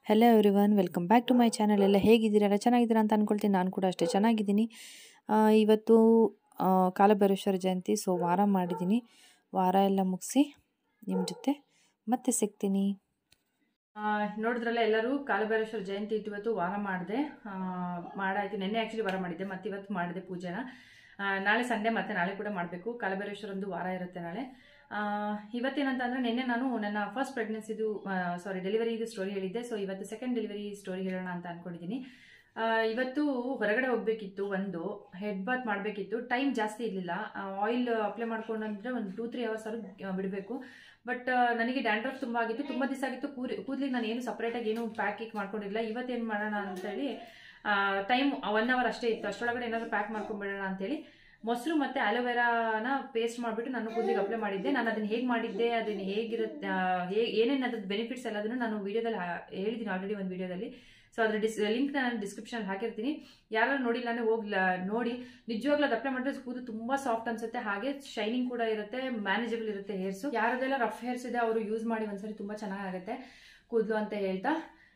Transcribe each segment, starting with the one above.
hello everyone welcome back to my channel ಎಲ್ಲ ಹೇಗಿದ್ದೀರಾ ಚೆನ್ನಾಗಿದ್ದೀರಾ ಅಂತ ಅಂದ್ಕೊಳ್ತೀನಿ ನಾನು ಕೂಡ ಅಷ್ಟೇ ಚೆನ್ನಾಗಿದ್ದೀನಿ ಆ, ಇವತ್ತು ಆ, ಕಾಲಭೈರೇಶ್ವರ ಜಯಂತಿ ಸೊ ವಾರ ಮಾಡಿದ್ದೀನಿ ವಾರ ಎಲ್ಲ ಮುಗಿಸಿ ನಿಮ್ಮ ಜೊತೆ ಮತ್ತೆ ಸಿಗ್ತೀನಿ ಆ, ನೋಡಿದ್ರಲ್ಲ ಎಲ್ಲರೂ ಕಾಲಭೈರೇಶ್ವರ ಜಯಂತಿ ಇತ್ತು ಇವತ್ತು ವಾರ ಮಾಡಿದೆ ಮಾಡಾಯ್ತು ನೆನ್ನೆ ಆ್ಯಕ್ಚುಲಿ ವಾರ ಮಾಡಿದ್ದೆ ಮತ್ತೆ ಇವತ್ತು ಮಾಡಿದೆ ಪೂಜೆನ ಆ, ನಾಳೆ ಸಂಡೇ ಮತ್ತೆ ನಾಳೆ ಕೂಡ ಮಾಡಬೇಕು ಕಾಲಭೈರೇಶ್ವರಂದು ವಾರ ಇರುತ್ತೆ ನಾಳೆ ಆ, ಇವತ್ತೇನಂತ ಅಂದರೆ ನಿನ್ನೆ ನಾನು ನನ್ನ ಫಸ್ಟ್ ಪ್ರೆಗ್ನೆನ್ಸಿದು ಸಾರಿ ಡೆಲಿವರಿದು ಸ್ಟೋರಿ ಹೇಳಿದ್ದೆ ಸೊ ಇವತ್ತು ಸೆಕೆಂಡ್ ಡೆಲಿವರಿ ಸ್ಟೋರಿ ಹೇಳೋಣ ಅಂತ ಅಂದ್ಕೊಂಡಿದ್ದೀನಿ ಆ, ಇವತ್ತು ಹೊರಗಡೆ ಹೋಗ್ಬೇಕಿತ್ತು ಒಂದು ಹೆಡ್ ಬಾತ್ ಮಾಡಬೇಕಿತ್ತು ಟೈಮ್ ಜಾಸ್ತಿ ಇರಲಿಲ್ಲ ಆಯಿಲ್ ಅಪ್ಲೈ ಮಾಡ್ಕೊಂಡಂದ್ರೆ ಒಂದು ಟೂ ತ್ರೀ ಅವರ್ಸ್ ಆದ್ರೂ ಬಿಡಬೇಕು ಬಟ್ ನನಗೆ ಡ್ಯಾಂಡ್ರಫ್ ತುಂಬ ಆಗಿತ್ತು ತುಂಬ ದಿವಸ ಆಗಿತ್ತು ಕೂರಿ ಕೂದಲಿಗೆ ನಾನು ಏನು ಸಪ್ರೇಟಾಗಿ ಏನು ಪ್ಯಾಕ್ ಗೀಕ್ ಮಾಡ್ಕೊಂಡಿಲ್ಲ ಇವತ್ತೇನು ಮಾಡೋಣ ಅಂತೇಳಿ ಟೈಮ್ ಒನ್ ಅವರ್ ಅಷ್ಟೇ ಇತ್ತು ಅಷ್ಟರೊಳಗಡೆ ಏನಾದರೂ ಪ್ಯಾಕ್ ಮಾಡ್ಕೊಂಡ್ಬಿಡೋಣ ಅಂತೇಳಿ ಮೊಸರು ಮತ್ತು ಆಲೋವೆರಾನ ಪೇಸ್ಟ್ ಮಾಡಿಬಿಟ್ಟು ನಾನು ಕೂದಲಿಗೆ ಅಪ್ಲೈ ಮಾಡಿದ್ದೆ ನಾನು ಅದನ್ನು ಹೇಗೆ ಮಾಡಿದ್ದೆ ಅದನ್ನು ಹೇಗಿರುತ್ತೆ ಹೇಗೆ ಏನೇನು ಅದ್ರದ್ದು ಬೆನಿಫಿಟ್ಸ್ ಎಲ್ಲದನ್ನು ನಾನು ವೀಡಿಯೋದಲ್ಲಿ ಹೇಳಿದ್ದೀನಿ ಆಲ್ರೆಡಿ ಒಂದು ವೀಡಿಯೋದಲ್ಲಿ ಸೊ ಅದ್ರ ಡಿಸ್ ಲಿಂಕ್ ನಾನು ಡಿಸ್ಕ್ರಿಪ್ಷನ್ ಹಾಕಿರ್ತೀನಿ ಯಾರು ನೋಡಿಲ್ಲ ಅಂದರೆ ಹೋಗಿ ನೋಡಿ ನಿಜವಾಗ್ಲೂ ಅದು ಅಪ್ಲೈ ಮಾಡಿದ್ರೆ ಕೂದಲು ತುಂಬ ಸಾಫ್ಟ್ ಅನ್ಸುತ್ತೆ ಹಾಗೆ ಶೈನಿಂಗ್ ಕೂಡ ಇರುತ್ತೆ ಮ್ಯಾನೇಜಬಲ್ ಇರುತ್ತೆ ಹೇರ್ಸು ಯಾರದೆಲ್ಲ ರಫ್ ಹೇರ್ಸ್ ಇದೆ ಅವರು ಯೂಸ್ ಮಾಡಿ ಒಂದ್ಸರಿ ತುಂಬ ಚೆನ್ನಾಗಾಗುತ್ತೆ ಕೂದಲು ಅಂತ ಹೇಳ್ತಾ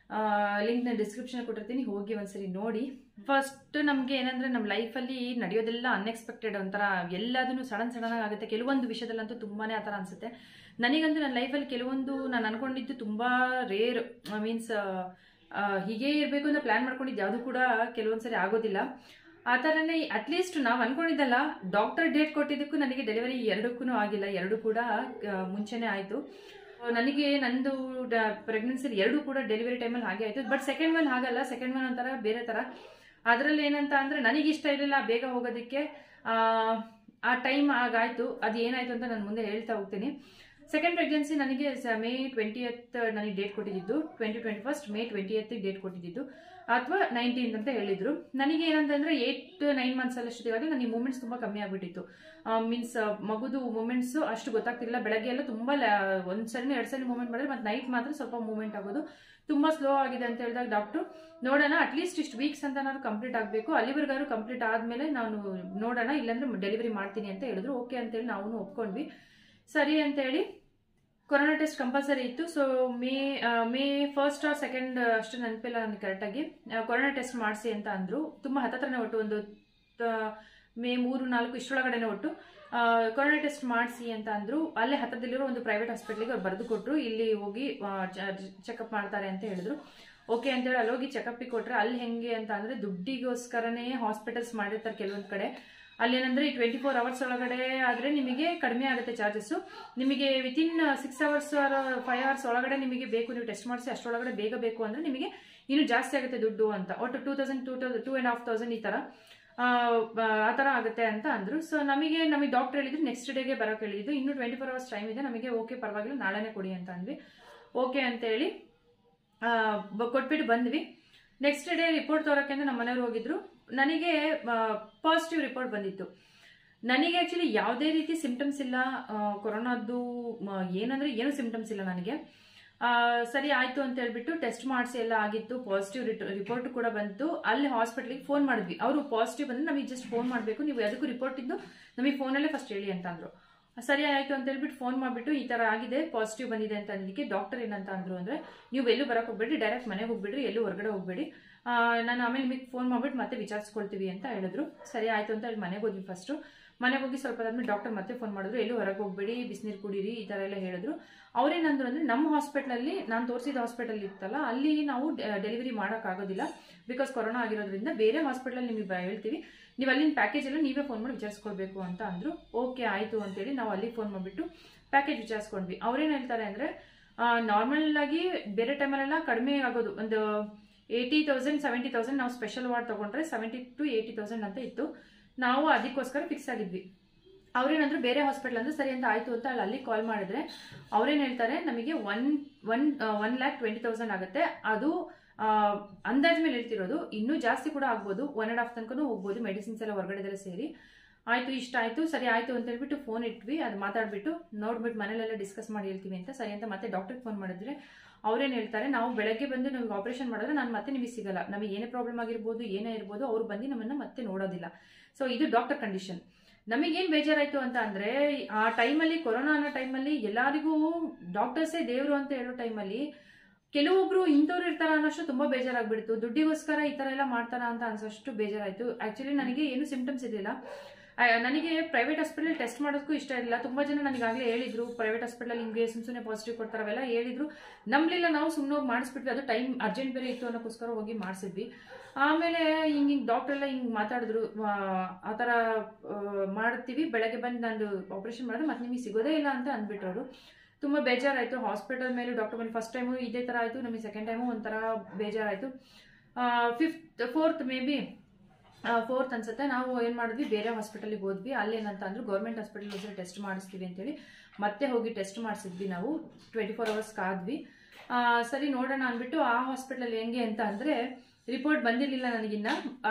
ಲಿಂಕ್ ನಾನು ಡಿಸ್ಕ್ರಿಪ್ಷನ್ ಕೊಟ್ಟಿರ್ತೀನಿ ಹೋಗಿ ಒಂದ್ಸರಿ ನೋಡಿ ಫಸ್ಟ್ ನಮಗೆ ಏನಂದ್ರೆ ನಮ್ಮ ಲೈಫಲ್ಲಿ ನಡೆಯೋದೆಲ್ಲ ಅನ್ಎಕ್ಸ್ಪೆಕ್ಟೆಡ್ ಒಂಥರ ಎಲ್ಲದನ್ನು ಸಡನ್ ಸಡನ್ ಆಗುತ್ತೆ ಕೆಲವೊಂದು ವಿಷಯದಲ್ಲಂತೂ ತುಂಬಾನೇ ಆ ಥರ ಅನ್ಸುತ್ತೆ ನನಗಂತೂ ನನ್ನ ಲೈಫಲ್ಲಿ ಕೆಲವೊಂದು ನಾನು ಅನ್ಕೊಂಡಿದ್ದು ತುಂಬ ರೇರ್ ಮೀನ್ಸ್ ಹೀಗೆ ಇರಬೇಕು ಅಂತ ಪ್ಲಾನ್ ಮಾಡ್ಕೊಂಡಿದ್ದು ಯಾವುದು ಕೂಡ ಕೆಲವೊಂದ್ಸರಿ ಆಗೋದಿಲ್ಲ ಆ ಥರನೇ ಅಟ್ಲೀಸ್ಟ್ ನಾವು ಅನ್ಕೊಂಡಿದ್ದಲ್ಲ ಡಾಕ್ಟರ್ ಡೇಟ್ ಕೊಟ್ಟಿದ್ದಕ್ಕೂ ನನಗೆ ಡೆಲಿವರಿ ಎರಡಕ್ಕೂ ಆಗಿಲ್ಲ ಎರಡು ಕೂಡ ಆ, ಮುಂಚೆನೇ ಆಯಿತು ನನಗೆ ನಂದು ಪ್ರೆಗ್ನೆನ್ಸಿ ಎರಡು ಕೂಡ ಡೆಲಿವರಿ ಟೈಮಲ್ಲಿ ಹಾಗೆ ಆಯಿತು ಬಟ್ ಸೆಕೆಂಡ್ ಒನ್ ಹಾಗಲ್ಲ ಸೆಕೆಂಡ್ ಒನ್ ಒಂಥರ ಬೇರೆ ಥರ ಅದರಲ್ಲಿ ಏನಂತ ಅಂದರೆ ನನಗೆ ಇಷ್ಟ ಇರಲಿಲ್ಲ ಬೇಗ ಹೋಗೋದಕ್ಕೆ ಆ, ಆ ಟೈಮ್ ಆಗಾಯಿತು ಅದು ಏನಾಯಿತು ಅಂತ ನಾನು ಮುಂದೆ ಹೇಳ್ತಾ ಹೋಗ್ತೀನಿ ಸೆಕೆಂಡ್ ಪ್ರೆಗ್ನೆನ್ಸಿ ನನಗೆ ಸ- ಮೇ ಟ್ವೆಂಟಿ ಎತ್ ನನಗೆ ಡೇಟ್ ಕೊಟ್ಟಿದ್ದು twenty twenty first May twenty eighth date ಕೊಟ್ಟಿದ್ದು ಅಥವಾ ನೈನ್ಟೀನ್ ಅಂತ ಹೇಳಿದ್ರು ನನಗೆ ಏನಂತಂದ್ರೆ ಏಟ್ ನೈನ್ ಮಂತ್ಸ್ ಅಲ್ಲಷ್ಟೊತ್ತಿಗಾಗಲೇ ನನಗೆ ಮೂಮೆಂಟ್ಸ್ ತುಂಬ ಕಮ್ಮಿ ಆಗಿಬಿಟ್ಟಿತ್ತು ಮೀನ್ಸ್ ಮಗುದು ಮೂಮೆಂಟ್ಸ್ ಅಷ್ಟು ಗೊತ್ತಾಗ್ತಿಲ್ಲ ಬೆಳಗ್ಗೆ ಎಲ್ಲ ತುಂಬ ಒಂದು ಸರಿ ಎರಡು ಸರಿ ಮೂಮೆಂಟ್ ಮಾಡಿದ್ರೆ ಮತ್ತೆ ನೈಟ್ ಮಾತ್ರ ಸ್ವಲ್ಪ ಮೂಮೆಂಟ್ ಆಗೋದು ತುಂಬ ಸ್ಲೋ ಆಗಿದೆ ಅಂತ ಹೇಳಿದಾಗ ಡಾಕ್ಟ್ರು ನೋಡೋಣ ಅಟ್ಲೀಸ್ಟ್ ಇಷ್ಟು ವೀಕ್ಸ್ ಅಂತ ನಾನು ಕಂಪ್ಲೀಟ್ ಆಗಬೇಕು ಅಲ್ಲಿವರೆಗಾದ್ರು ಕಂಪ್ಲೀಟ್ ಆದಮೇಲೆ ನಾನು ನೋಡೋಣ ಇಲ್ಲಾಂದ್ರೆ ಡೆಲಿವರಿ ಮಾಡ್ತೀನಿ ಅಂತ ಹೇಳಿದ್ರು ಓಕೆ ಅಂತೇಳಿ ನಾವು ಒಪ್ಕೊಂಡ್ವಿ ಸರಿ ಅಂತೇಳಿ ಕೊರೋನಾ ಟೆಸ್ಟ್ ಕಂಪಲ್ಸರಿ ಇತ್ತು ಸೊ ಮೇ ಆ, ಮೇ ಫಸ್ಟ್ ಆರ್ ಸೆಕೆಂಡ್ ಅಷ್ಟು ನೆನಪಿಲ್ಲ ನನಗೆ ಕರೆಕ್ಟಾಗಿ ಕೊರೋನಾ ಟೆಸ್ಟ್ ಮಾಡಿಸಿ ಅಂತ ಅಂದರು ತುಂಬ ಹತ್ತತ್ರನೇ ಒಟ್ಟು ಒಂದು ತ- ಮೇ ಮೂರು ನಾಲ್ಕು ಇಷ್ಟರೊಳಗಡೆನೆ ಒಟ್ಟು ಆ, ಕೊರೋನಾ ಟೆಸ್ಟ್ ಮಾಡಿಸಿ ಅಂತ ಅಂದರು ಅಲ್ಲೇ ಹತ್ತಿರದಲ್ಲಿರೋ ಒಂದು ಪ್ರೈವೇಟ್ ಹಾಸ್ಪಿಟ್ಲಿಗೆ ಅವ್ರು ಬರೆದು ಕೊಟ್ಟರು ಇಲ್ಲಿ ಹೋಗಿ ಚೆಕಪ್ ಮಾಡ್ತಾರೆ ಅಂತ ಹೇಳಿದ್ರು ಓಕೆ ಅಂತೇಳಿ ಅಲ್ಲಿ ಹೋಗಿ ಚೆಕಪ್ಪಿಗೆ ಕೊಟ್ಟರೆ ಅಲ್ಲಿ ಹೆಂಗೆ ಅಂತ ಅಂದರೆ ದುಡ್ಡಿಗೋಸ್ಕರನೇ ಹಾಸ್ಪಿಟಲ್ಸ್ ಮಾಡಿರ್ತಾರೆ ಕೆಲವೊಂದು ಕಡೆ ಅಲ್ಲೇನಂದ್ರೆ ಈ ಟ್ವೆಂಟಿ ಫೋರ್ ಅವರ್ಸ್ ಒಳಗಡೆ ಆದರೆ ನಿಮಗೆ ಕಡಿಮೆ ಆಗುತ್ತೆ ಚಾರ್ಜಸ್ಸು ನಿಮಗೆ within six hours or five hours ಒಳಗಡೆ ನಿಮಗೆ ಬೇಕು ನೀವು ಟೆಸ್ಟ್ ಮಾಡಿಸಿ ಅಷ್ಟರೊಳಗಡೆ ಬೇಗ ಬೇಕು ಅಂದರೆ ನಿಮಗೆ ಇನ್ನೂ ಜಾಸ್ತಿ ಆಗುತ್ತೆ ದುಡ್ಡು ಅಂತ ಒಟ್ಟು two thousand two thousand two and half thousand ಈ ಥರ ಆ, ಬ- ಆ ಥರ ಆಗುತ್ತೆ ಅಂತ ಅಂದರು ಸೊ ನಮಗೆ ನಮಗೆ ಡಾಕ್ಟರ್ ಹೇಳಿದ್ರು ನೆಕ್ಸ್ಟ್ ಡೇಗೆ ಬರೋಕೆ ಹೇಳಿದ್ದು ಇನ್ನೂ ಟ್ವೆಂಟಿ ಫೋರ್ ಅವರ್ಸ್ ಟೈಮ್ ಇದೆ ನಮಗೆ ಓಕೆ ಪರವಾಗಿಲ್ಲ ನಾಳೆನೇ ಕೊಡಿ ಅಂತ ಅಂದ್ವಿ ಓಕೆ ಅಂತೇಳಿ ಆ, ಬ- ಕೊಟ್ಬಿಟ್ಟು ಬಂದ್ವಿ ನೆಕ್ಸ್ಟ್ ಡೇ ರಿಪೋರ್ಟ್ ತೋರಕ್ಕೆ ಅಂತ ನಮ್ಮ ಮನೆಯವ್ರು ಹೋಗಿದ್ರು ನನಗೆ ಪಾಸಿಟಿವ್ ರಿಪೋರ್ಟ್ ಬಂದಿತ್ತು ನನಗೆ ಆ್ಯಕ್ಚುಲಿ ಯಾವುದೇ ರೀತಿ ಸಿಂಪ್ಟಮ್ಸ್ ಇಲ್ಲ ಆ, ಕೊರೋನಾದ್ದು ಮ- ಏನಂದ್ರೆ ಏನು ಸಿಂಪ್ಟಮ್ಸ್ ಇಲ್ಲ ನನಗೆ ಆ, ಸರಿ ಆಯ್ತು ಅಂತ ಹೇಳ್ಬಿಟ್ಟು ಟೆಸ್ಟ್ ಮಾಡಿಸಿ ಎಲ್ಲ ಆಗಿತ್ತು ಪಾಸಿಟಿವ್ ರಿಪೋರ್ಟ್ ಕೂಡ ಬಂತು ಅಲ್ಲಿ ಹಾಸ್ಪಿಟ್ಲಿಗೆ ಫೋನ್ ಮಾಡಿದ್ವಿ ಅವರು ಪಾಸಿಟಿವ್ ಬಂದ್ರೆ ನಮಗೆ ಜಸ್ಟ್ ಫೋನ್ ಮಾಡಬೇಕು ನೀವು ಅದಕ್ಕೂ ರಿಪೋರ್ಟ್ ಇದ್ದು ನಮಗೆ ಫೋನಲ್ಲೇ ಫಸ್ಟ್ ಹೇಳಿ ಅಂತ ಅಂದ್ರು ಸರಿ ಆಯ್ತು ಅಂತ ಹೇಳ್ಬಿಟ್ಟು ಫೋನ್ ಮಾಡಿಬಿಟ್ಟು ಈ ತರ ಆಗಿದೆ ಪಾಸಿಟಿವ್ ಬಂದಿದೆ ಅಂತ ಅಂದಿದ್ದಕ್ಕೆ ಡಾಕ್ಟರ್ ಏನಂತ ಅಂದ್ರು ಅಂದ್ರೆ ನೀವು ಎಲ್ಲೂ ಬರಕ್ ಹೋಗ್ಬೇಡಿ ಡೈರೆಕ್ಟ್ ಮನೆಗೆ ಹೋಗ್ಬಿಡ್ರಿ ಎಲ್ಲೂ ಹೊರಗಡೆ ಹೋಗ್ಬೇಡಿ ಆ, ನಾನು ಆಮೇಲೆ ನಿಮಗೆ ಫೋನ್ ಮಾಡ್ಬಿಟ್ಟು ಮತ್ತೆ ವಿಚಾರಿಸ್ಕೊಳ್ತೀವಿ ಅಂತ ಹೇಳಿದ್ರು ಸರಿ ಆಯ್ತು ಅಂತ ಹೇಳಿ ಮನೆಗೆ ಹೋದ್ವಿ ಫಸ್ಟು ಮನೆಗೆ ಹೋಗಿ ಸ್ವಲ್ಪ ಆದ್ಮೇಲೆ ಡಾಕ್ಟರ್ ಮತ್ತೆ ಫೋನ್ ಮಾಡಿದ್ರು ಎಲ್ಲೂ ಹೊರಗೆ ಹೋಗ್ಬೇಡಿ ಬಿಸಿನೀರು ಕುಡೀರಿ ಈ ಥರ ಎಲ್ಲ ಹೇಳಿದ್ರು ಅವ್ರೇನಂದ್ರು ಅಂದ್ರೆ ನಮ್ಮ ಹಾಸ್ಪಿಟ್ಲಲ್ಲಿ ನಾನು ತೋರಿಸಿದ ಹಾಸ್ಪಿಟಲ್ ಇತ್ತಲ್ಲ ಅಲ್ಲಿ ನಾವು ಡೆಲಿವರಿ ಮಾಡೋಕ್ಕಾಗೋದಿಲ್ಲ ಬಿಕಾಸ್ ಕೊರೋನಾ ಆಗಿರೋದ್ರಿಂದ ಬೇರೆ ಹಾಸ್ಪಿಟಲ್ ನಿಮಗೆ ಬ- ಹೇಳ್ತೀವಿ ನೀವು ಅಲ್ಲಿನ ಪ್ಯಾಕೇಜ್ ಎಲ್ಲ ನೀವೇ ಫೋನ್ ಮಾಡಿ ವಿಚಾರಿಸ್ಕೊಳ್ಬೇಕು ಅಂತ ಅಂದ್ರು ಓಕೆ ಆಯ್ತು ಅಂತೇಳಿ ನಾವು ಅಲ್ಲಿ ಫೋನ್ ಮಾಡಿಬಿಟ್ಟು ಪ್ಯಾಕೇಜ್ ವಿಚಾರಿಸ್ಕೊಂಡ್ವಿ ಅವ್ರೇನು ಹೇಳ್ತಾರೆ ಅಂದ್ರೆ ನಾರ್ಮಲ್ ಆಗಿ ಬೇರೆ ಟೈಮಲ್ಲೆಲ್ಲ ಕಡಿಮೆ ಆಗೋದು ಒಂದು ಏಯ್ಟಿ ತೌಸಂಡ್ ಸೆವೆಂಟಿ ತೌಸಂಡ್ ನಾವು ಸ್ಪೆಷಲ್ ವಾರ್ಡ್ ತಗೊಂಡ್ರೆ ಸೆವೆಂಟಿ ಟು ಏಯ್ಟಿ ತೌಸಂಡ್ ಅಂತ ಇತ್ತು ನಾವು ಅದಕ್ಕೋಸ್ಕರ ಫಿಕ್ಸ್ ಆಗಿದ್ವಿ ಅವ್ರೇನಂದ್ರು ಬೇರೆ ಹಾಸ್ಪಿಟಲ್ ಅಂದ್ರೆ ಸರಿ ಅಂತ ಆಯ್ತು ಅಂತ ಅಲ್ಲಿ ಅಲ್ಲಿ ಕಾಲ್ ಮಾಡಿದ್ರೆ ಅವ್ರೇನ್ ಹೇಳ್ತಾರೆ ನಮಗೆ one one one lakh twenty thousand ಆಗುತ್ತೆ ಅದು ಆ, ಅಂದಾಜ್ ಮೇಲೆ ಹೇಳ್ತಿರೋದು ಇನ್ನೂ ಜಾಸ್ತಿ ಕೂಡ ಆಗ್ಬೋದು ಒನ್ ಅಂಡ್ ಹಾಫ್ ತನಕನೂ ಹೋಗ್ಬೋದು ಮೆಡಿಸಿನ್ಸ್ ಎಲ್ಲ ಹೊರಗಡೆದೆಲ್ಲ ಸೇರಿ ಆಯ್ತು ಇಷ್ಟ ಆಯ್ತು ಸರಿ ಆಯ್ತು ಅಂತ ಹೇಳ್ಬಿಟ್ಟು ಫೋನ್ ಇಟ್ವಿ ಅದು ಮಾತಾಡ್ಬಿಟ್ಟು ನೋಡ್ಬಿಟ್ಟು ಮನೇಲೆಲ್ಲ ಡಿಸ್ಕಸ್ ಮಾಡಿ ಹೇಳ್ತೀವಿ ಅಂತ ಸರಿ ಅಂತ ಮತ್ತೆ ಡಾಕ್ಟರ್ಗೆ ಫೋನ್ ಮಾಡಿದ್ರೆ ಅವ್ರೇನು ಹೇಳ್ತಾರೆ ನಾವು ಬೆಳಗ್ಗೆ ಬಂದು ನಮಗೆ ಆಪರೇಷನ್ ಮಾಡಿದ್ರೆ ನಾನು ಮತ್ತೆ ನಿಮಗೆ ಸಿಗಲ್ಲ ನಮಗೆ ಏನೇ ಪ್ರಾಬ್ಲಮ್ ಆಗಿರ್ಬೋದು ಏನೇ ಇರ್ಬೋದು ಅವ್ರು ಬಂದು ನಮ್ಮನ್ನ ಮತ್ತೆ ನೋಡೋದಿಲ್ಲ ಸೊ ಇದು ಡಾಕ್ಟರ್ ಕಂಡೀಷನ್ ನಮಗೇನು ಬೇಜಾರಾಯ್ತು ಅಂತ ಅಂದ್ರೆ ಆ ಟೈಮಲ್ಲಿ ಕೊರೋನಾ ಅನ್ನೋ ಟೈಮಲ್ಲಿ ಎಲ್ಲರಿಗೂ ಡಾಕ್ಟರ್ಸೇ ದೇವರು ಅಂತ ಹೇಳೋ ಟೈಮಲ್ಲಿ ಕೆಲವೊಬ್ರು ಇಂಥವ್ರು ಇರ್ತಾರ ಅನ್ನೋಷ್ಟು ತುಂಬಾ ಬೇಜಾರಾಗ್ಬಿಡ್ತು ದುಡ್ಡಿಗೋಸ್ಕರ ಈ ತರ ಎಲ್ಲ ಮಾಡ್ತಾರ ಅಂತ ಅನ್ಸೋಷ್ಟು ಬೇಜಾರಾಯ್ತು ಆಕ್ಚುಲಿ ನನಗೆ ಏನು ಸಿಂಪ್ಟಮ್ಸ್ ಇರಲಿಲ್ಲ ಆ, ನನಗೆ ಪ್ರೈವೇಟ್ ಹಾಸ್ಪಿಟಲ್ ಟೆಸ್ಟ್ ಮಾಡೋದಕ್ಕೂ ಇಷ್ಟ ಇರಲಿಲ್ಲ ತುಂಬಾ ಜನ ನನಗಾಗಲೇ ಹೇಳಿದ್ರು ಪ್ರೈವೇಟ್ ಹಾಸ್ಪಿಟಲ್ ಹಿಂಗೆ ಸುಮ್ ಸುಮ್ಮನೆ ಪಾಸಿಟಿವ್ ಕೊಡ್ತಾರೆ ಅವೆಲ್ಲ ಹೇಳಿದ್ರು ನಂಬಲಿಲ್ಲ ನಾವು ಸುಮ್ಮನೆ ಹೋಗಿ ಮಾಡಿಸ್ಬಿಟ್ವಿ ಅದು ಟೈಮ್ ಅರ್ಜೆಂಟ್ ಬೇರೆ ಇತ್ತು ಅನ್ನೋಕ್ಕೋಸ್ಕರ ಹೋಗಿ ಮಾಡಿಸಿದ್ವಿ ಆಮೇಲೆ ಹಿಂಗೆ ಹಿಂಗೆ ಡಾಕ್ಟರ್ ಎಲ್ಲ ಹಿಂಗೆ ಮಾತಾಡಿದ್ರು ಆ, ಆ ಥರ ಆ, ಮಾಡ್ತೀವಿ ಬೆಳಗ್ಗೆ ಬಂದು ನಂದು ಆಪರೇಷನ್ ಮಾಡಿದ್ರೆ ಮತ್ತೆ ನಿಮಗೆ ಸಿಗೋದೇ ಇಲ್ಲ ಅಂತ ಅಂದ್ಬಿಟ್ರು ಅವರು ತುಂಬ ಬೇಜಾರಾಯಿತು ಹಾಸ್ಪಿಟಲ್ ಮೇಲೆ ಡಾಕ್ಟರ್ ಮೇಲೆ ಫಸ್ಟ್ ಟೈಮು ಇದೇ ಥರ ಆಯಿತು ನಮಗೆ ಸೆಕೆಂಡ್ ಟೈಮು ಒಂಥರ ಬೇಜಾರಾಯಿತು fifth fourth maybe fourth ಅನ್ಸುತ್ತೆ ನಾವು ಏನು ಮಾಡಿದ್ವಿ ಬೇರೆ ಹಾಸ್ಪಿಟಲಿಗೆ ಹೋದ್ವಿ ಅಲ್ಲೇನಂತ ಅಂದ್ರು ಗೌರ್ಮೆಂಟ್ ಹಾಸ್ಪಿಟಲ್ ಹೋದ್ರೆ ಟೆಸ್ಟ್ ಮಾಡಿಸ್ತೀವಿ ಅಂತೇಳಿ ಮತ್ತೆ ಹೋಗಿ ಟೆಸ್ಟ್ ಮಾಡಿಸಿದ್ವಿ ನಾವು ಟ್ವೆಂಟಿ ಫೋರ್ ಅವರ್ಸ್ ಕಾದ್ವಿ ಆ, ಸರಿ ನೋಡೋಣ ಅಂದ್ಬಿಟ್ಟು ಆ ಹಾಸ್ಪಿಟಲ್ ಹೆಂಗೆ ಅಂತ ಅಂದರೆ ರಿಪೋರ್ಟ್ ಬಂದಿರಲಿಲ್ಲ ನನಗಿನ್ನ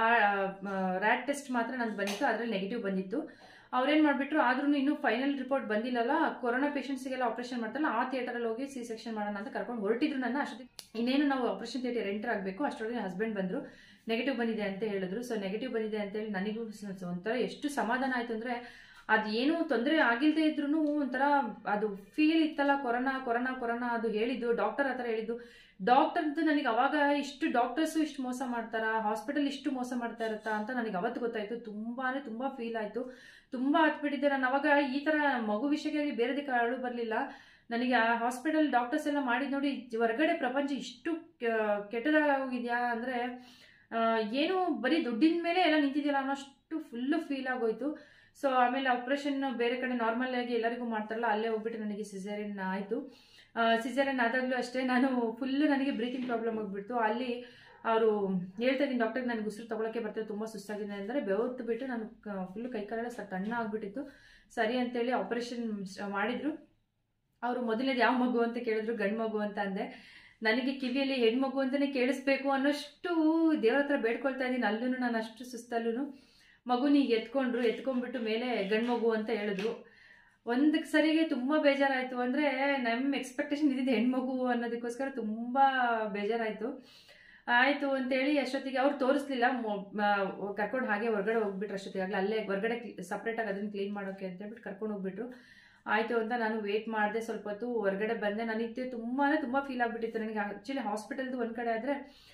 ರ್ಯಾಟ್ ಟೆಸ್ಟ್ ಮಾತ್ರ ನಂದು ಬಂದಿತ್ತು ಅದರಲ್ಲಿ ನೆಗೆಟಿವ್ ಬಂದಿತ್ತು ಅವ್ರೇನು ಮಾಡಿಬಿಟ್ರು ಆದ್ರೂ ಇನ್ನೂ ಫೈನಲ್ ರಿಪೋರ್ಟ್ ಬಂದಿಲ್ಲಲ್ಲ ಕೊರೋನಾ ಪೇಷಂಟ್ಸ್ಗೆಲ್ಲ ಆಪರೇಷನ್ ಮಾಡ್ತಾರಲ್ಲ ಆ ಥಿಯೇಟರಲ್ಲಿ ಹೋಗಿ ಸಿ ಸೆಕ್ಷನ್ ಮಾಡೋಣ ಅಂತ ಕರ್ಕೊಂಡು ಹೊರಟಿದ್ರು ನನ್ನ ಅಷ್ಟೊತ್ತಿಗೆ ಇನ್ನೇನು ನಾವು ಆಪರೇಷನ್ ಥಿಯೇಟರ್ ಎಂಟರ್ ಆಗಬೇಕು ಅಷ್ಟೊಳಗೆ ಹಸ್ಬೆಂಡ್ ಬಂದರು ನೆಗೆಟಿವ್ ಬಂದಿದೆ ಅಂತ ಹೇಳಿದ್ರು ಸೊ ನೆಗೆಟಿವ್ ಬಂದಿದೆ ಅಂತೇಳಿ ನನಗೂ ಸ- ಸ- ಒಂಥರ ಎಷ್ಟು ಸಮಾಧಾನ ಆಯ್ತು ಅಂದರೆ ಅದು ಏನು ತೊಂದರೆ ಆಗಿಲ್ಲದೆ ಇದ್ರೂ ಒಂಥರ ಅದು ಫೀಲ್ ಇತ್ತಲ್ಲ ಕೊರೋನಾ ಕೊರೋನಾ ಕೊರೋನಾ ಅದು ಹೇಳಿದ್ದು ಡಾಕ್ಟರ್ ಆ ಥರ ಹೇಳಿದ್ದು ಡಾಕ್ಟರ್ದು ನನಗೆ ಅವಾಗ ಇಷ್ಟು ಡಾಕ್ಟರ್ಸು ಇಷ್ಟು ಮೋಸ ಮಾಡ್ತಾರ ಹಾಸ್ಪಿಟಲ್ ಇಷ್ಟು ಮೋಸ ಮಾಡ್ತಾ ಇರುತ್ತಾ ಅಂತ ನನಗೆ ಅವತ್ತು ಗೊತ್ತಾಯ್ತು ತುಂಬಾನೇ ತುಂಬಾ ಫೀಲ್ ಆಯ್ತು ತುಂಬಾ ಹತ್ಬಿಟ್ಟಿದ್ದೆ ನಾನು ಅವಾಗ ಈ ತರ ಮಗು ವಿಷಯಕ್ಕೆ ಬೇರೆದಕ್ಕೆ ಅಳು ಬರಲಿಲ್ಲ ನನಗೆ ಆ ಹಾಸ್ಪಿಟಲ್ ಡಾಕ್ಟರ್ಸ್ ಎಲ್ಲ ಮಾಡಿದ್ ನೋಡಿ ಹೊರಗಡೆ ಪ್ರಪಂಚ ಇಷ್ಟು ಕೆ- ಕೆಟ್ಟದಾಗೋಗಿದ್ಯಾ ಅಂದ್ರೆ ಆ, ಏನು ಬರೀ ದುಡ್ಡಿನ ಮೇಲೆ ಎಲ್ಲ ನಿಂತಿದ್ಯಲ್ಲ ಅನ್ನೋಷ್ಟು ಫುಲ್ಲು ಫೀಲ್ ಆಗೋಯ್ತು ಸೊ ಆಮೇಲೆ ಆಪ್ರೇಷನ್ ಬೇರೆ ಕಡೆ ನಾರ್ಮಲ್ ಆಗಿ ಎಲ್ಲರಿಗೂ ಮಾಡ್ತಾರಲ್ಲ ಅಲ್ಲೇ ಹೋಗ್ಬಿಟ್ಟು ನನಗೆ ಸಿಸೇರಿಯನ್ ಆಯಿತು ಸಿಸೇರಿಯನ್ ಆದಾಗಲೂ ಅಷ್ಟೇ ನಾನು ಫುಲ್ಲು ನನಗೆ ಬ್ರೀತಿಂಗ್ ಪ್ರಾಬ್ಲಮ್ ಆಗಿಬಿಡ್ತು ಅಲ್ಲಿ ಅವರು ಹೇಳ್ತಾ ಇದ್ದೀನಿ ಡಾಕ್ಟರ್ ನನಗೆ ಉಸಿರು ತಗೊಳಕ್ಕೆ ಬರ್ತದೆ ತುಂಬ ಸುಸ್ತಾಗಿದೆ ಅಂದರೆ ಬೆವತ್ತು ಬಿಟ್ಟು ನಾನು ಫುಲ್ಲು ಕೈ ಕಾಲೆಲ್ಲ ಸ ತಣ್ಣ ಆಗಿಬಿಟ್ಟಿತ್ತು ಸರಿ ಅಂತೇಳಿ ಆಪರೇಷನ್ ಮಾಡಿದ್ರು ಅವರು ಮೊದಲನೇದು ಯಾವ ಮಗು ಅಂತ ಕೇಳಿದ್ರು ಗಂಡು ಮಗು ಅಂತ ಅಂದೆ ನನಗೆ ಕಿವಿಯಲ್ಲಿ ಹೆಣ್ಮಗು ಅಂತಾನೆ ಕೇಳಿಸ್ಬೇಕು ಅನ್ನೋಷ್ಟು ದೇವ್ರ ಹತ್ರ ಬೇಡ್ಕೊಳ್ತಾ ಇದ್ದೀನಿ ಅಲ್ಲೂ ನಾನು ಅಷ್ಟು ಸುಸ್ತಲ್ಲೂ ಮಗುನ ಈಗ ಎತ್ಕೊಂಡ್ರು ಎತ್ಕೊಂಡ್ಬಿಟ್ಟು ಮೇಲೆ ಗಂಡು ಮಗು ಅಂತ ಹೇಳಿದ್ರು ಒಂದಕ್ಕೆ ಸರಿಗೆ ತುಂಬ ಬೇಜಾರಾಯಿತು ಅಂದರೆ ನಮ್ಮ ಎಕ್ಸ್ಪೆಕ್ಟೇಷನ್ ಇದ್ದಿದ್ದು ಹೆಣ್ಮಗು ಅನ್ನೋದಕ್ಕೋಸ್ಕರ ತುಂಬ ಬೇಜಾರಾಯಿತು ಆಯಿತು ಅಂತೇಳಿ ಅಷ್ಟೊತ್ತಿಗೆ ಅವ್ರು ತೋರಿಸ್ಲಿಲ್ಲ ಕರ್ಕೊಂಡು ಹಾಗೆ ಹೊರಗಡೆ ಹೋಗ್ಬಿಟ್ರು ಅಷ್ಟೊತ್ತಿಗೆ ಆಗಲೇ ಅಲ್ಲೇ ಹೊರಗಡೆ ಸಪ್ರೇಟಾಗಿ ಅದನ್ನು ಕ್ಲೀನ್ ಮಾಡೋಕ್ಕೆ ಅಂತ ಹೇಳ್ಬಿಟ್ಟು ಕರ್ಕೊಂಡು ಹೋಗ್ಬಿಟ್ರು ಆಯಿತು ಅಂತ ನಾನು ವೇಟ್ ಮಾಡಿದೆ ಸ್ವಲ್ಪ ಹೊತ್ತು ಹೊರಗಡೆ ಬಂದೆ ನನಗೆ ತುಂಬಾ ತುಂಬ ಫೀಲ್ ಆಗಿಬಿಟ್ಟಿತ್ತು ನನಗೆ ಆ್ಯಕ್ಚುಲಿ ಹಾಸ್ಪಿಟಲ್ದು ಒಂದು ಕಡೆ ಆದರೆ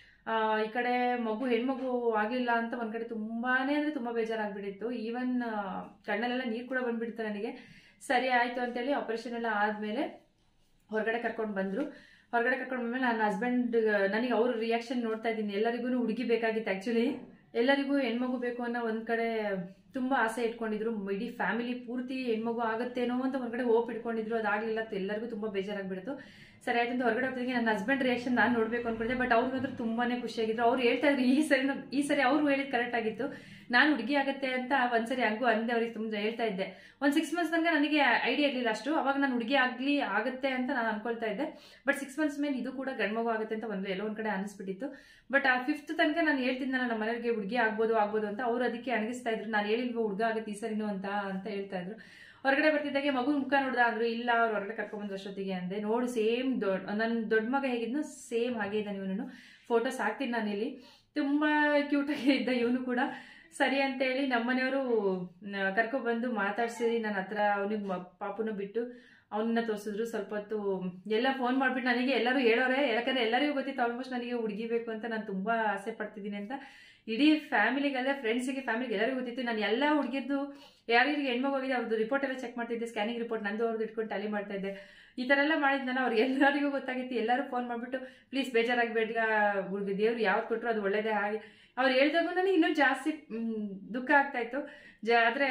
ಈ ಕಡೆ ಮಗು ಹೆಣ್ಮಗು ಆಗಿಲ್ಲ ಅಂತ ಒಂದು ಕಡೆ ತುಂಬಾ ಅಂದರೆ ತುಂಬ ಬೇಜಾರಾಗ್ಬಿಟ್ಟಿತ್ತು ಈವನ್ ಕಣ್ಣಲ್ಲೆಲ್ಲ ನೀರು ಕೂಡ ಬಂದ್ಬಿಡ್ತು ನನಗೆ ಸರಿ ಆಯಿತು ಅಂತೇಳಿ ಆಪರೇಷನ್ ಎಲ್ಲ ಆದಮೇಲೆ ಹೊರಗಡೆ ಕರ್ಕೊಂಡು ಬಂದರು ಹೊರಗಡೆ ಕರ್ಕೊಂಡು ಬಂದ್ಮೇಲೆ ನನ್ನ ಹಸ್ಬೆಂಡ್ ನನಗೆ ಅವ್ರ ರಿಯಾಕ್ಷನ್ ನೋಡ್ತಾ ಇದ್ದೀನಿ ಎಲ್ಲರಿಗೂ ಹುಡುಗಿ ಬೇಕಾಗಿತ್ತು ಆ್ಯಕ್ಚುಲಿ ಎಲ್ಲರಿಗೂ ಹೆಣ್ಮಗು ಬೇಕು ಅನ್ನೋ ಒಂದು ಕಡೆ ತುಂಬ ಆಸೆ ಇಟ್ಕೊಂಡಿದ್ರು ಇಡೀ ಫ್ಯಾಮಿಲಿ ಪೂರ್ತಿ ಹೆಣ್ಮಗು ಆಗುತ್ತೇನೋ ಅಂತ ಒಂದು ಕಡೆ ಹೋಪ್ ಇಟ್ಕೊಂಡಿದ್ರು ಅದಾಗಲಿಲ್ಲ ಎಲ್ಲರಿಗೂ ತುಂಬ ಬೇಜಾರಾಗ್ಬಿಡ್ತು ಸರಿ ಆಯ್ತು ಅಂತ ಹೊರಗಡೆ ಹೋಗ್ತಿದ್ದೆ ನನ್ನ ಹಸ್ಬೆಂಡ್ ರಿಯಾಕ್ಷನ್ ನಾನು ನೋಡಬೇಕು ಅನ್ಕೊಂಡಿದ್ದೆ ಬಟ್ ಅವ್ರಿಗಂದ್ರೂ ತುಂಬಾನೇ ಖುಷಿಯಾಗಿದ್ರು ಅವ್ರು ಹೇಳ್ತಾ ಇದ್ರು ಈ ಸರಿ ಈ ಸರಿ ಅವ್ರು ಹೇಳಿದ್ ಕರೆಕ್ಟ್ ಆಗಿತ್ತು ನಾನು ಹುಡುಗಿ ಆಗತ್ತೆ ಅಂತ ಒಂದ್ಸರಿ ಹಂಗೂ ಅಂದೆ ಅವ್ರಿಗೆ ತುಂಬ ಹೇಳ್ತಾ ಇದ್ದೆ ಒಂದು ಸಿಕ್ಸ್ ಮಂತ್ಸ್ ತನಕ ನನಗೆ ಐಡಿಯಾ ಇರಲಿಲ್ಲ ಅಷ್ಟು ಅವಾಗ ನಾನು ಹುಡುಗಿ ಆಗಲಿ ಆಗುತ್ತೆ ಅಂತ ನಾನು ಅನ್ಕೊಳ್ತಾ ಇದ್ದೆ ಬಟ್ ಸಿಕ್ಸ್ ಮಂತ್ಸ್ ಮೇಲೆ ಇದು ಕೂಡ ಗಂಡ್ಮಗು ಆಗುತ್ತೆ ಅಂತ ಒಂದು ಎಲ್ಲೋ ಒಂದು ಕಡೆ ಅನಿಸ್ಬಿಟ್ಟಿತ್ತು ಬಟ್ ಆ ಫಿಫ್ತ್ ತನಕ ನಾನು ಹೇಳ್ತಿದ್ದೆ ನಮ್ಮ ಮನೆಯವರಿಗೆ ಹುಡುಗಿ ಆಗ್ಬೋದು ಆಗ್ಬೋದು ಅಂತ ಅವ್ರು ಅದಕ್ಕೆ ಅಣಗಿಸ್ತಾ ಇದ್ರು ನಾನು ಹೇಳಿಲ್ವೋ ಹುಡುಗ ಆಗುತ್ತೆ ಈ ಸರಿನೂ ಅಂತ ಅಂತ ಹೇಳ್ತಾ ಇದ್ರು ಹೊರಗಡೆ ಬರ್ತಿದ್ದಾಗೆ ಮಗು ಮುಖ ನೋಡ್ದ ಅಂದ್ರು ಇಲ್ಲ ಅವ್ರು ಹೊರಗಡೆ ಕರ್ಕೊಂಡ್ಬಂದು ಅಷ್ಟೊತ್ತಿಗೆ ಅಂದೆ ನೋಡು ಸೇಮ್ ದೊಡ್ಡ ನನ್ನ ದೊಡ್ಡ ಮಗ ಹೇಗಿದ್ನು ಸೇಮ್ ಹಾಗೆ ಇದ್ದಾನೆ ಇವನು ಫೋಟೋಸ್ ಹಾಕ್ತೀನಿ ನಾನು ಇಲ್ಲಿ ತುಂಬಾ ಕ್ಯೂಟಾಗಿ ಇದ್ದ ಇವನು ಕೂಡ ಸರಿ ಅಂತೇಳಿ ನಮ್ಮನೆಯವರು ಕರ್ಕೊಬಂದು ಮಾತಾಡ್ಸಿ ನನ್ನ ಹತ್ರ ಅವನಿಗೆ ಪಾಪುನ ಬಿಟ್ಟು ಅವನನ್ನ ತೋರಿಸಿದ್ರು ಸ್ವಲ್ಪ ಹೊತ್ತು ಎಲ್ಲ ಫೋನ್ ಮಾಡ್ಬಿಟ್ಟು ನನಗೆ ಎಲ್ಲರೂ ಹೇಳೋರೆ ಯಾಕಂದ್ರೆ ಎಲ್ಲರಿಗೂ ಗೊತ್ತಿತ್ತು ಆಲ್ಮೋಸ್ಟ್ ನನಗೆ ಹುಡುಗಿ ಬೇಕು ಅಂತ ನಾನು ತುಂಬಾ ಆಸೆ ಪಡ್ತಿದ್ದೀನಿ ಅಂತ ಇಡೀ ಫ್ಯಾಮಿಲಿಗೆಲ್ಲ ಫ್ರೆಂಡ್ಸಿಗೆ ಫ್ಯಾಮಿಲಿಗೆ ಎಲ್ಲರಿಗೂ ಗೊತ್ತಿತ್ತು ನಾನು ಎಲ್ಲ ಹುಡುಗಿದ್ದು ಯಾರಿಗೆ ಹೆಣ್ಮಗು ಹೋಗಿದೆ ಅವ್ರದ್ದು ರಿಪೋರ್ಟ್ ಎಲ್ಲ ಚೆಕ್ ಮಾಡ್ತಿದ್ದೆ ಸ್ಕ್ಯಾನಿಂಗ್ ರಿಪೋರ್ಟ್ ನಂದು ಅವ್ರದ್ದು ಇಟ್ಕೊಂಡು ಟ್ಯಾಲಿ ಮಾಡ್ತಾ ಇದ್ದೆ ಈ ಥರ ಎಲ್ಲ ಮಾಡಿದ್ನಲ್ಲ ಅವ್ರಿಗೆ ಎಲ್ಲರಿಗೂ ಗೊತ್ತಾಗಿತ್ತು ಎಲ್ಲರೂ ಫೋನ್ ಮಾಡಿಬಿಟ್ಟು ಪ್ಲೀಸ್ ಬೇಜಾರಾಗಬೇಡ ಹುಡುಗ ದೇವ್ರು ಯಾವ್ದು ಕೊಟ್ಟರು ಅದು ಒಳ್ಳೇದೇ ಹಾಗೆ ಅವ್ರು ಹೇಳ್ದಾಗೂ ನನಗೆ ಇನ್ನೂ ಜಾಸ್ತಿ ದುಃಖ ಆಗ್ತಾ ಇತ್ತು ಜ ಆದರೆ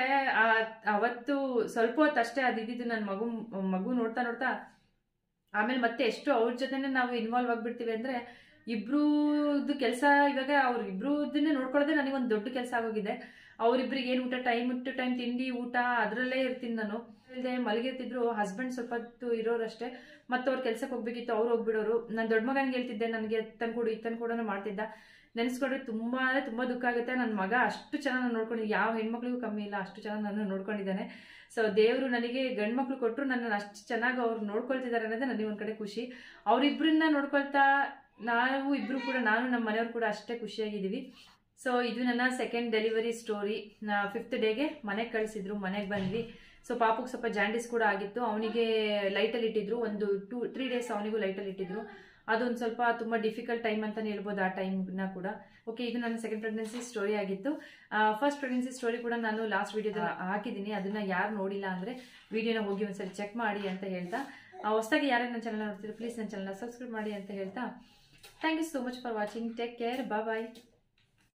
ಅವತ್ತು ಸ್ವಲ್ಪ ಹೊತ್ತು ಅಷ್ಟೇ ಅದು ಇದ್ದಿದ್ದು ನನ್ನ ಮಗು ಮಗು ನೋಡ್ತಾ ನೋಡ್ತಾ ಆಮೇಲೆ ಮತ್ತೆ ಎಷ್ಟು ಅವ್ರ ಜೊತೆನೆ ನಾವು ಇನ್ವಾಲ್ವ್ ಆಗಿಬಿಡ್ತೀವಿ ಅಂದರೆ ಇಬ್ರದ್ದು ಕೆಲಸ ಇವಾಗ ಅವ್ರ ಇಬ್ರದನ್ನೇ ನೋಡ್ಕೊಳ್ಳೋದೇ ನನಗೊಂದು ದೊಡ್ಡ ಕೆಲಸ ಆಗೋಗಿದೆ ಅವರಿಬ್ರಿಗೆ ಏನು ಊಟ ಟೈಮ್ ಟು ಟೈಮ್ ತಿಂಡಿ ಊಟ ಅದರಲ್ಲೇ ಇರ್ತೀನಿ ನಾನು ಇಲ್ಲದೆ ಮಲಗಿರ್ತಿದ್ರು ಹಸ್ಬೆಂಡ್ ಸ್ವಲ್ಪ ಹೊತ್ತು ಇರೋರಷ್ಟೇ ಮತ್ತೆ ಅವ್ರ ಕೆಲ್ಸಕ್ಕೆ ಹೋಗ್ಬೇಕಿತ್ತು ಅವ್ರು ಹೋಗ್ಬಿಡೋರು ನಾನು ದೊಡ್ಡ ಮಗನಿಗೆ ಹೇಳ್ತಿದ್ದೆ ನನಗೆ ತಂದ್ಕೊಡು ಇತ್ತನ್ ಕೂಡ ಮಾಡ್ತಿದ್ದ ನೆನೆಸ್ಕೊಂಡ್ರೆ ತುಂಬಾ ಅಂದರೆ ತುಂಬ ದುಃಖ ಆಗುತ್ತೆ ನನ್ನ ಮಗ ಅಷ್ಟು ಚೆನ್ನಾಗಿ ನೋಡ್ಕೊಂಡಿದ್ದೆ ಯಾವ ಹೆಣ್ಮಕ್ಳಿಗೂ ಕಮ್ಮಿ ಇಲ್ಲ ಅಷ್ಟು ಚೆನ್ನಾಗಿ ನನ್ನ ನೋಡ್ಕೊಂಡಿದ್ದಾನೆ ಸೊ ದೇವರು ನನಗೆ ಗಂಡು ಮಕ್ಳು ಕೊಟ್ಟರು ನನ್ನನ್ನು ಅಷ್ಟು ಚೆನ್ನಾಗಿ ಅವ್ರು ನೋಡ್ಕೊಳ್ತಿದ್ದಾರೆ ಅನ್ನೋದೇ ನನಗೆ ಒಂದು ಕಡೆ ಖುಷಿ ಅವರಿಬ್ಬರನ್ನ ನೋಡ್ಕೊಳ್ತಾ ನಾವು ಇಬ್ಬರು ಕೂಡ ನಾನು ನಮ್ಮ ಮನೆಯವ್ರು ಕೂಡ ಅಷ್ಟೇ ಖುಷಿಯಾಗಿದ್ದೀವಿ ಸೊ ಇದು ನನ್ನ ಸೆಕೆಂಡ್ ಡೆಲಿವರಿ ಸ್ಟೋರಿ ಫಿಫ್ತ್ ಡೇಗೆ ಮನೆಗೆ ಕಳಿಸಿದ್ರು ಮನೆಗೆ ಬಂದ್ವಿ ಸೊ ಪಾಪುಗೆ ಸ್ವಲ್ಪ ಜಾಂಡೀಸ್ ಕೂಡ ಆಗಿತ್ತು ಅವನಿಗೆ ಲೈಟಲ್ಲಿ ಇಟ್ಟಿದ್ರು ಒಂದು ಟೂ ತ್ರೀ ಡೇಸ್ ಅವನಿಗೂ ಲೈಟಲ್ಲಿ ಇಟ್ಟಿದ್ರು ಅದೊಂದು ಸ್ವಲ್ಪ ತುಂಬ ಡಿಫಿಕಲ್ಟ್ ಟೈಮ್ ಅಂತಲೇ ಹೇಳ್ಬೋದು ಆ ಟೈಮ್ನ ಕೂಡ ಓಕೆ ಇದು ನನ್ನ ಸೆಕೆಂಡ್ ಪ್ರೆಗ್ನೆನ್ಸಿ ಸ್ಟೋರಿ ಆಗಿತ್ತು ಫಸ್ಟ್ ಪ್ರೆಗ್ನೆನ್ಸಿ ಸ್ಟೋರಿ ಕೂಡ ನಾನು ಲಾಸ್ಟ್ ವಿಡಿಯೋದಲ್ಲಿ ಹಾಕಿದ್ದೀನಿ ಅದನ್ನ ಯಾರು ನೋಡಿಲ್ಲ ಅಂದರೆ ವಿಡಿಯೋನ ಹೋಗಿ ಒಂದ್ಸರಿ ಚೆಕ್ ಮಾಡಿ ಅಂತ ಹೇಳ್ತಾ ಹೊಸದಾಗಿ ಯಾರೇ ನನ್ನ ಚಾನಲ್ ನೋಡ್ತೀರಿ ಪ್ಲೀಸ್ ನನ್ನ ಚಾನಲ್ನ ಸಬ್ಸ್ಕ್ರೈಬ್ ಮಾಡಿ ಅಂತ ಹೇಳ್ತಾ thank you so much for watching take care bye